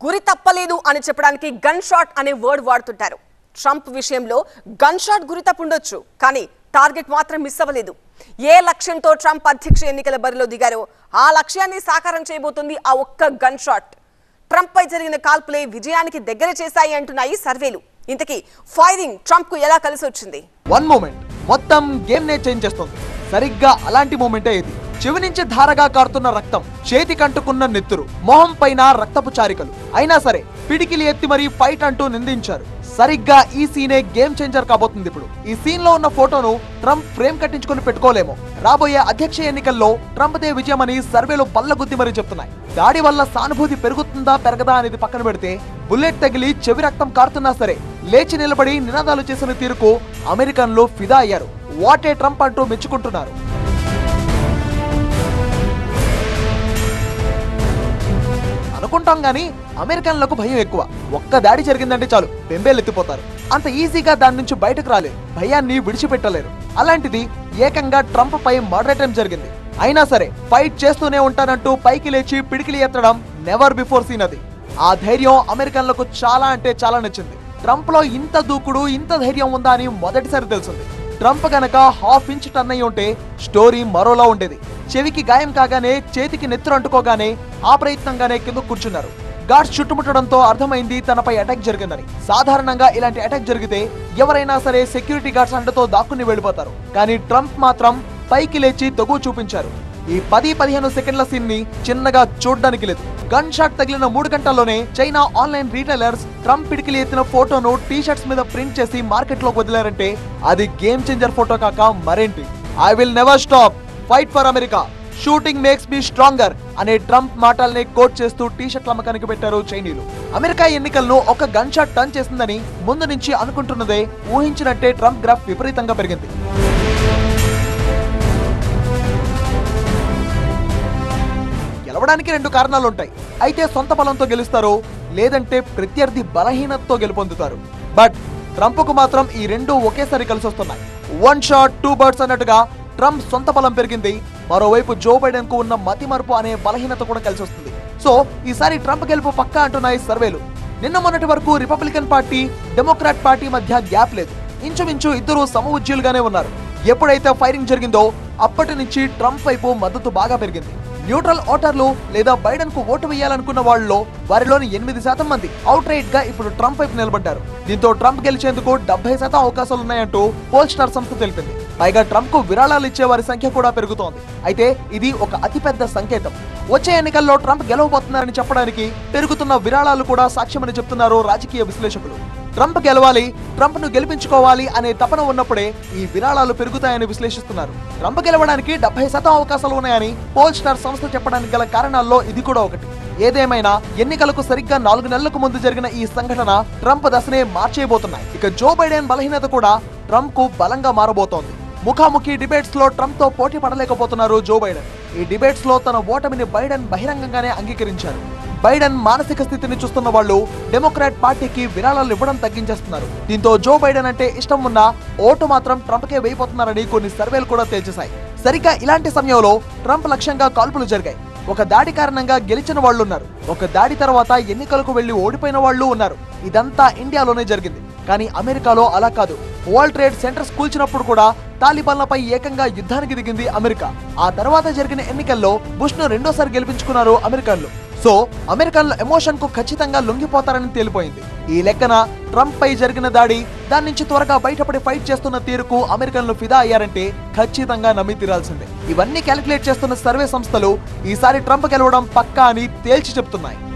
గురి తప్పలేదు అని చెప్పడానికి గన్ షాట్ అనే వర్డ్ వాడుతుంటారు ట్రంప్ విషయంలో గన్ షాట్ గురి తప్పుండొచ్చు కానీ టార్గెట్ మాత్రం మిస్ అవ్వలేదు ఏ లక్ష్యంతో ట్రంప్ అధ్యక్ష ఎన్నికల బరిలో దిగారో ఆ లక్ష్యాన్ని సాకారం చేయబోతుంది ఆ ఒక్క గన్ షాట్ ట్రంప్ పై జరిగిన కాల్పులే విజయానికి దగ్గర చేశాయి అంటున్నాయి సర్వేలు ఇంతకీ ఫైరింగ్ ట్రంప్ కు ఎలా కలిసి వచ్చింది వన్ మూమెంట్ మొత్తం గేమ్ నే చేంజ్ చేస్తుంది సరిగ్గా అలాంటి మూమెంటే ఇది చెవి నుంచి ధారగా కారుతున్న రక్తం చేతి కంటుకున్న నెత్తురు మొహం పైన రక్తపు చారికలు అయినా సరే పిడికిలి ఎత్తి మరీ ఫైట్ అంటూ నిందించారు సరిగ్గా ఈ సీనే గేమ్ చేంజర్ కాబోతుంది ఇప్పుడు ఈ సీన్ లో ఉన్న ఫోటోను ట్రంప్ ఫ్రేమ్ కట్టించుకొని పెట్టుకోలేమో రాబోయే అధ్యక్ష ఎన్నికల్లో ట్రంప్ దే విజయమని సర్వేలు బల్లగుద్ది మరీ చెప్తున్నాయి దాడి వల్ల సానుభూతి పెరుగుతుందా పెరగదా అనేది పక్కన పెడితే బుల్లెట్ తగిలి చెవి రక్తం కారుతున్నా సరే లేచి నిలబడి నినాదాలు చేసిన తీరుకు అమెరికన్లు ఫిదా అయ్యారు వాటే ట్రంప్ అంటూ మెచ్చుకుంటున్నారు అనుకుంటాం గానీ అమెరికన్లకు భయం ఎక్కువ ఒక్క దాడి జరిగిందంటే చాలు బెంబేలెత్తిపోతారు అంత ఈజీగా దాని నుంచి బయటకు రాలేరు భయాన్ని విడిచిపెట్టలేరు అలాంటిది ఏకంగా ట్రంప్ పై మర్డర్ జరిగింది అయినా సరే ఫైట్ చేస్తూనే ఉంటానంటూ పైకి లేచి పిడికిలి ఎత్తడం నెవర్ బిఫోర్ సీన్ అది ఆ ధైర్యం అమెరికన్లకు చాలా అంటే చాలా నచ్చింది ట్రంప్ లో ఇంత దూకుడు ఇంత ధైర్యం ఉందా అని మొదటిసారి తెలిసింది ట్రంప్ గనక హాఫ్ ఇంచ్ టర్న్ అయి ఉంటే స్టోరీ మరోలా ఉండేది చెవికి గాయం కాగానే చేతికి నెత్తురు అంటుకోగానే ఆ ప్రయత్నంగానే కింద కూర్చున్నారు గార్డ్స్ చుట్టుముట్టడంతో అర్థమైంది తనపై అటాక్ జరిగిందని సాధారణంగా ఇలాంటి అటాక్ జరిగితే ఎవరైనా సరే సెక్యూరిటీ గార్డ్స్ అండతో దాక్కుని వెళ్ళిపోతారు కానీ ట్రంప్ మాత్రం పైకి లేచి తగు చూపించారు ఈ పది పదిహేను సెకండ్ల సీన్ ని చిన్నగా చూడడానికి లేదు గన్ షాట్ తగిలిన మూడు గంటల్లోనే చైనా ఆన్లైన్ రీటైలర్స్ ట్రంప్ పిడికిలి ఎత్తిన ఫోటోను టీ షర్ట్స్ మీద ప్రింట్ చేసి మార్కెట్ లోకి వదిలారంటే అది గేమ్ చేంజర్ ఫోటో కాక మరేంటి I will never stop fight for America shooting makes me stronger అనే ట్రంప్ మాటల్ని కోట్ చేస్తూ టీ షర్ట్ల అమ్మకానికి పెట్టారు చైనీయులు అమెరికా ఎన్నికలను ఒక గన్ షాట్ టర్న్ చేసిందని ముందు నుంచి అనుకుంటున్నదే ఊహించినట్టే ట్రంప్ గ్రాఫ్ విపరీతంగా పెరిగింది గెలవడానికి రెండు కారణాలు ఉంటాయి అయితే సొంత బలంతో గెలుస్తారు లేదంటే ప్రత్యర్థి బలహీనతతో గెలుపొందుతారు బట్ ట్రంప్ కు మాత్రం ఈ రెండు ఒకేసారి కలిసి వస్తున్నాయి వన్ షాట్ టూ బర్డ్స్ అన్నట్టుగా ట్రంప్ సొంత బలం పెరిగింది మరోవైపు జో బైడెన్ కు ఉన్న మతి మరుపు అనే బలహీనత కూడా కలిసి వస్తుంది సో ఈసారి ట్రంప్ గెలుపు పక్కా అంటున్నాయి సర్వేలు నిన్న మొన్నటి వరకు రిపబ్లికన్ పార్టీ డెమోక్రాట్ పార్టీ మధ్య గ్యాప్ లేదు ఇంచుమించు ఇద్దరు సమవుజ్యులుగానే ఉన్నారు ఎప్పుడైతే ఫైరింగ్ జరిగిందో అప్పటి నుంచి ట్రంప్ వైపు మద్దతు బాగా పెరిగింది న్యూట్రల్ ఓటర్లు లేదా బైడెన్ కు ఓటు వేయాలనుకున్న వాళ్ళలో వారిలోని ఎనిమిది శాతం మంది అవుట్ రైట్ గా ఇప్పుడు ట్రంప్ వైపు నిలబడ్డారు దీంతో ట్రంప్ గెలిచేందుకు డెబ్బై శాతం అవకాశాలున్నాయంటూ పోల్ స్టార్ సంస్థ తెలిపింది పైగా ట్రంప్ కు విరాళాలు ఇచ్చే వారి సంఖ్య కూడా పెరుగుతోంది అయితే ఇది ఒక అతిపెద్ద సంకేతం వచ్చే ఎన్నికల్లో ట్రంప్ గెలవబోతున్నారని చెప్పడానికి పెరుగుతున్న విరాళాలు కూడా సాక్ష్యమని చెప్తున్నారు రాజకీయ విశ్లేషకులు ట్రంప్ గెలవాలి ట్రంప్ ను గెలిపించుకోవాలి అనే తపన ఉన్నప్పుడే ఈ విరాళాలు పెరుగుతాయని విశ్లేషిస్తున్నారు ట్రంప్ గెలవడానికి డెబ్బై శాతం అవకాశాలు ఉన్నాయని పోల్ స్టార్ సంస్థ చెప్పడానికి గల కారణాల్లో ఇది కూడా ఒకటి ఏదేమైనా ఎన్నికలకు సరిగ్గా నాలుగు నెలలకు ముందు జరిగిన ఈ సంఘటన ట్రంప్ దశనే మార్చేయబోతున్నాయి ఇక జో బైడెన్ బలహీనత కూడా ట్రంప్ కు బలంగా మారబోతోంది ముఖాముఖి డిబేట్స్ లో ట్రంప్ తో పోటీ పడలేకపోతున్నారు జో బైడెన్ ఈ డిబేట్స్ లో తన ఓటమిని బైడెన్ బహిరంగంగానే అంగీకరించారు బైడెన్ మానసిక స్థితిని చూస్తున్న వాళ్ళు డెమోక్రాట్ పార్టీకి విరాళాలు ఇవ్వడం తగ్గించేస్తున్నారు దీంతో జో బైడెన్ అంటే ఇష్టం ఉన్న ఓటు మాత్రం ట్రంప్కే వేయిపోతున్నారని కొన్ని సర్వేలు కూడా తేల్చేశాయి సరిగ్గా ఇలాంటి సమయంలో ట్రంప్ లక్ష్యంగా కాల్పులు జరిగాయి ఒక దాడి కారణంగా గెలిచిన వాళ్ళు ఉన్నారు ఒక దాడి తర్వాత ఎన్నికలకు వెళ్లి ఓడిపోయిన వాళ్ళు ఉన్నారు ఇదంతా ఇండియాలోనే జరిగింది కానీ అమెరికాలో అలా కాదు వరల్డ్ ట్రేడ్ సెంటర్స్ కూల్చినప్పుడు కూడా తాలిబాన్లపై ఏకంగా యుద్ధానికి దిగింది అమెరికా ఆ తర్వాత జరిగిన ఎన్నికల్లో బుష్ ను రెండోసారి గెలిపించుకున్నారు అమెరికన్లు సో అమెరికన్ల ఎమోషన్ కు ఖచ్చితంగా లొంగిపోతారని తేలిపోయింది ఈ లెక్కన ట్రంప్ పై జరిగిన దాడి దాని నుంచి త్వరగా బయటపడి ఫైట్ చేస్తున్న తీరుకు అమెరికన్లు ఫిదా అయ్యారంటే ఖచ్చితంగా నమ్మి తీరాల్సిందే ఇవన్నీ క్యాలిక్యులేట్ చేస్తున్న సర్వే సంస్థలు ఈసారి ట్రంప్ గెలవడం పక్కా అని తేల్చి చెప్తున్నాయి